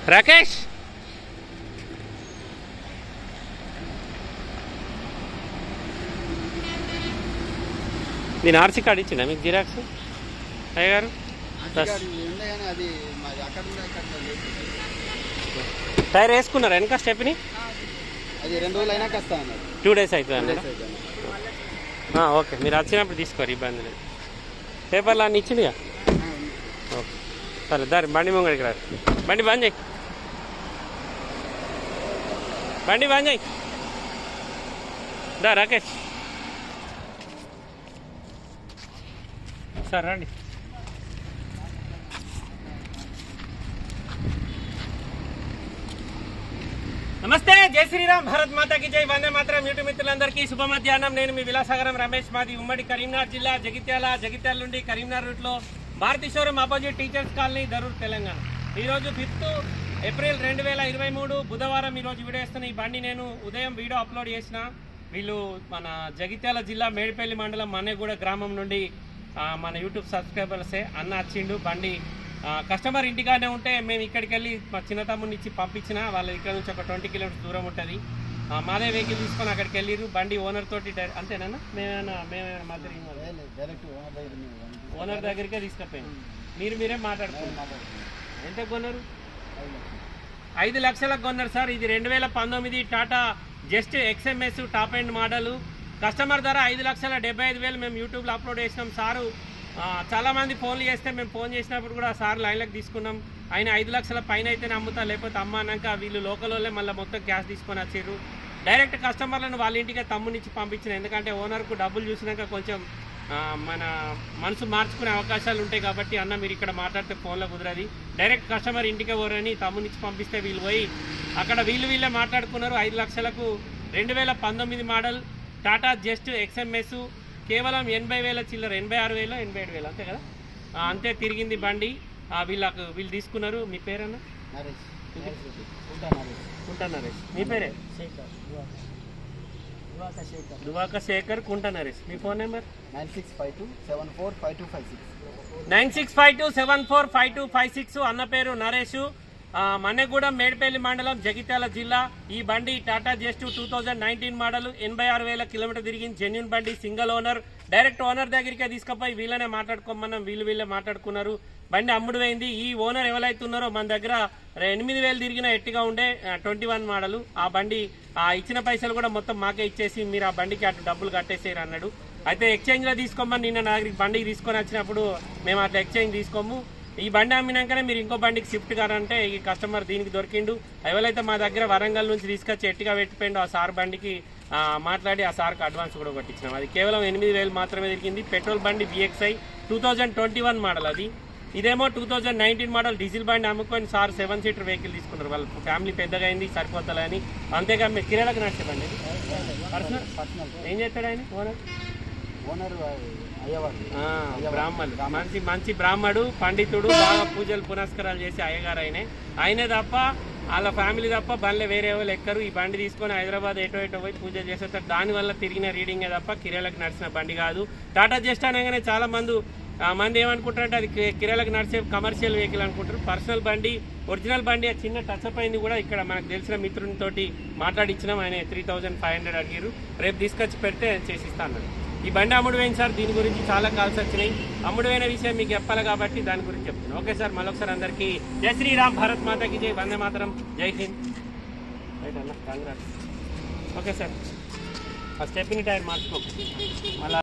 రాకేష్ దీని RC card ఇచ్చిందా మీకు జిరాక్స్ అయ్య గారు బస్. అది ఉండే కానీ అది మాది అక్కడ ఉండే అక్కడ లేదు. టైర్ వేసుకున్నారు వెనక స్టెప్ని అది రెండు రోజులు అయినాక వస్తా అన్నారు టూ డేస్ అవుతుంది Two అన్నారా days అవుతుంది. ఆ, ఓకే మీరు వచ్చినప్పుడు తీసుకోరు ఇబ్బంది లేదు పేపర్లు అన్నీ ఇచ్చిందిగా ఆ, ఉంది. ఓకే సరే దారి బండి ముంగడికి రారు బండి బంద్ చేయి బండి బంద్ చేయి దా రాకేష్ సార్ రండి నమస్తే జై శ్రీరామ్ భారత్ మాతాకి జై వందే మాత్రం యూట్యూబ్ మిత్రులందరికీ శుభ మధ్యాహ్నం నేను మీ విలాసాగరం రమేష్ మాది ఉమ్మడి కరీంనగర్ జిల్లా జగిత్యాల జగిత్యాల నుండి కరీంనగర్ రూట్లో Bharati showroom opposite teachers colony Darur Telangana ఈరోజు ఫిఫ్త్ ఏప్రిల్ రెండు వేల ఇరవై మూడు బుధవారం ఈరోజు వీడియో వేస్తున్న ఈ బండి నేను ఉదయం వీడియో అప్లోడ్ చేసిన వీళ్ళు మన జగిత్యాల జిల్లా మేడిపల్లి మండలం మన్నెగూడ గ్రామం నుండి ఆ, మన యూట్యూబ్ సబ్స్క్రైబర్సే అన్న వచ్చిండు బండి ఆ, కస్టమర్ ఇంటికానే ఉంటే మేము ఇక్కడికి వెళ్ళి మా చిన్న తమ్ముడిని ఇచ్చి పంపించిన వాళ్ళ ఇక్కడ నుంచి ఒక ట్వంటీ కిలోమీటర్స్ దూరం ఉంటుంది ఆ, మాదే వెహికల్ తీసుకొని అక్కడికి వెళ్ళిర్రు బండి ఓనర్ తోటి డై- అంతేనా మేమేమైనా మేమేమైనా మధ్య లేదు, లేదు, డైరెక్ట్ ఓనర్ దగ్గర మేము పంపిస్తాం. ఓనర్ దగ్గరికే తీసుకుపోయాం మీరు మీరే మాట్లాడుకున్నారు మాట్లాడుతున్నాం. ఎంత కొన్నారు ఐదు లక్షలు. ఐదు లక్షలకు కొన్నారు సార్ ఇది రెండు వేల పంతొమ్మిది Tata Zest XMS top end model customer ధర ఐదు లక్షల డెబ్బై ఐదు వేలు మేము యూట్యూబ్లో అప్లోడ్ చేసినాం సారు ఆ, చాలా మంది ఫోన్లు చేస్తే మేము ఫోన్ చేసినప్పుడు కూడా సార్ లైన్లకు తీసుకున్నాం ఆయన ఐదు లక్షల పైన అయితేనే అమ్ముతా లేకపోతే అమ్మ అన్నాక వీళ్ళు లోకల్ వాళ్ళే మళ్ళీ మొత్తం క్యాష్ తీసుకొని వచ్చారు డైరెక్ట్ కస్టమర్లను వాళ్ళ ఇంటికే తమ్మునిచ్చి పంపించిన ఎందుకంటే ఓనర్కు డబ్బులు చూసినాక కొంచెం ఆ, మన మనసు మార్చుకునే అవకాశాలు ఉంటాయి కాబట్టి అన్న మీరు ఇక్కడ మాట్లాడితే ఫోన్లో కుదరది డైరెక్ట్ కస్టమర్ ఇంటికే పోరని తమ్మునిచ్చి పంపిస్తే వీళ్ళు పోయి అక్కడ వీళ్ళు వీళ్ళే మాట్లాడుకున్నారు ఐదు లక్షలకు రెండు వేల పంతొమ్మిది మోడల్ టాటా జస్ట్ ఎక్స్ఎంఎస్ కేవలం ఎనభై వేల చిల్లర ఎనభై ఆరు వేలు ఎనభై ఏడు వేలు అంతే కదా ఆ, అంతే తిరిగింది బండి ఆ, వీళ్ళకు వీళ్ళు తీసుకున్నారు మీ పేరన్నా నరేష్ నరేష్ రెడ్డి. ఉంటా నరేష్. కుంట నరేష్ మీ పేరే శేఖర్ యువ- యువక శేఖర్ దువాక శేఖర్ కుంట నరేష్ మీ phone number nine six five two seven four five two five six nine six five two seven four five two five six అన్న పేరు నరేష్ ఆ, మన్నెగూడెం మేడిపల్లి మండలం జగిత్యాల జిల్లా ఈ బండి Tata Zest two thousand nineteen model ఎనభై ఆరు వేల కిలోమీటర్ తిరిగింది జెన్యున్ బండి సింగిల్ ఓనర్ డైరెక్ట్ ఓనర్ దగ్గరికి తీసుకుపోయి వీళ్ళనే మాట్లాడుకోమన్నాం వీళ్ళు వీళ్ళే మాట్లాడుకున్నారు బండి అమ్ముడు పోయింది ఈ ఓనర్ ఎవరైతే ఉన్నారో మన దగ్గర ఎనిమిది వేలు తిరిగిన ఎట్టిగా ఉండే ట్వంటీ వన్ మోడల్ ఆ బండి ఆ ఇచ్చిన పైసలు కూడా మొత్తం మాకే ఇచ్చేసి మీరు ఆ బండికి అటు డబ్బులు కట్టేసేరు అన్నాడు అయితే ఎక్స్చేంజ్ లో తీసుకోమని నిన్న నా దగ్గరికి బండికి తీసుకొని వచ్చినప్పుడు మేము అట్లా ఎక్స్చేంజ్ తీసుకోము ఈ బండి అమ్మినాకనే మీరు ఇంకో బండికి షిఫ్ట్ కారంటే ఈ కస్టమర్ దీనికి దొరికిండు ఎవరైతే మా దగ్గర వరంగల్ నుంచి తీసుకొచ్చి ఎట్టిగా పెట్టిపోయిండు ఆ సార్ బండికి ఆ, మాట్లాడి ఆ సార్కి అడ్వాన్స్ కూడా కొట్టించినాం అది కేవలం ఎనిమిది వేలు మాత్రమే తిరిగింది పెట్రోల్ బండి BXI two thousand twenty one model అది ఇదేమో two thousand nineteen model diesel బండి అమ్ముకొని సార్ సెవెన్ సీటర్ వెహికల్ తీసుకున్నారు వాళ్ళ ఫ్యామిలీ పెద్దగా అయింది సరిపోతలని అంతేగా మీరు కిరాలకు నడిచే బండి ఇది? పర్సనల్ పర్సనల్ ఏం చేస్తాడు ఆయన ఓనర్ ఓనర్ అయ్యేవాడు ఆ, బ్రాహ్మణులు మంచి మంచి బ్రాహ్మడు పండితుడు బాగా పూజలు పునస్కారాలు చేసి అయ్యగారు ఆయనే ఆయనే తప్ప వాళ్ళ ఫ్యామిలీ తప్ప బండ్లే వేరే వాళ్ళు ఎక్కరు ఈ బండి తీసుకొని హైదరాబాద్ ఎటో ఎటో పోయి పూజ చేసేస్తారు దానివల్ల తిరిగిన రీడింగే తప్ప కిరాలకు నడిచిన బండి కాదు టాటా జస్ట్ అనగానే చాలా మంది ఆ మంది ఏమనుకుంటారంటే అది కి- కిరాలకు నడిచే కమర్షియల్ వెహికల్ అనుకుంటారు పర్సనల్ బండి ఒరిజినల్ బండి ఆ చిన్న టచ్ అప్ అయింది కూడా ఇక్కడ మనకు తెలిసిన మిత్రునితోటి మాట్లాడిచ్చినాం ఆయన త్రీ థౌజండ్ ఫైవ్ హండ్రెడ్ అడిగారు రేపు తీసుకొచ్చి పెడితే చేసిస్తా అన్నాడు ఈ బండి అమ్ముడు పోయింది సార్ దీని గురించి చాలా కాల్స్ వచ్చినాయి అమ్ముడు పోయిన విషయం మీకు చెప్పాలి కాబట్టి దాని గురించి చెప్తున్నాను ఓకే సార్ మరొకసారి అందరికీ జై శ్రీరామ్ భారత్ మాతకి జై వందే మాతరం జై హింద్ రైట్ అన్న కాంగ్రెస్ ఓకే సార్ ఆ స్టెప్ని టైర్ మార్చుకో మళ్ళీ